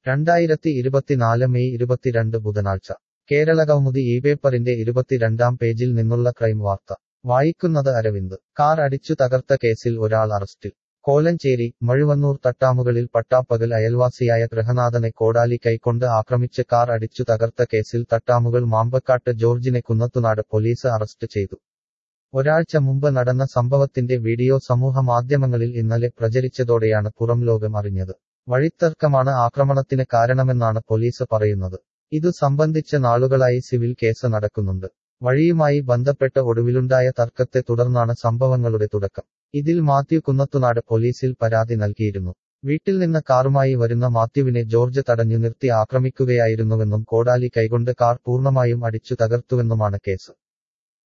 രണ്ടായിരത്തി ഇരുപത്തിനാല് മെയ് ഇരുപത്തിരണ്ട് ബുധനാഴ്ച കേരള കൗമുദി ഈ പേപ്പറിന്റെ ഇരുപത്തിരണ്ടാം പേജിൽ നിന്നുള്ള ക്രൈം വാർത്ത വായിക്കുന്നത് അരവിന്ദ് കാർ അടിച്ചു തകർത്ത കേസിൽ ഒരാൾ അറസ്റ്റിൽ കോലഞ്ചേരി മഴുവന്നൂർ തട്ടാമുകളിൽ പട്ടാപ്പകൽ അയൽവാസിയായ ഗൃഹനാഥനെ കോടാലി കൈക്കൊണ്ട് ആക്രമിച്ച് കാർ അടിച്ചു തകർത്ത കേസിൽ തട്ടാമുകൾ മാമ്പക്കാട്ട് ജോർജിനെ കുന്നത്തുനാട് പോലീസ് അറസ്റ്റ് ചെയ്തു ഒരാഴ്ച മുമ്പ് നടന്ന സംഭവത്തിന്റെ വീഡിയോ സമൂഹ മാധ്യമങ്ങളിൽ ഇന്നലെ പ്രചരിച്ചതോടെയാണ് പുറംലോകം അറിഞ്ഞത് വഴിത്തർക്കമാണ് ആക്രമണത്തിന് കാരണമെന്നാണ് പോലീസ് പറയുന്നത് ഇതു സംബന്ധിച്ച് നാളുകളായി സിവിൽ കേസ് നടക്കുന്നുണ്ട് വഴിയുമായി ബന്ധപ്പെട്ട് ഒടുവിലുണ്ടായ തർക്കത്തെ തുടർന്നാണ് സംഭവങ്ങളുടെ തുടക്കം ഇതിൽ മാത്യു കുന്നത്തുനാട് പോലീസിൽ പരാതി നൽകിയിരുന്നു വീട്ടിൽ നിന്ന് കാറുമായി വരുന്ന മാത്യുവിനെ ജോർജ് തടഞ്ഞു നിർത്തി ആക്രമിക്കുകയായിരുന്നുവെന്നും കോടാലി കൈകൊണ്ട് കാർ പൂർണ്ണമായും അടിച്ചു തകർത്തുവെന്നുമാണ് കേസ്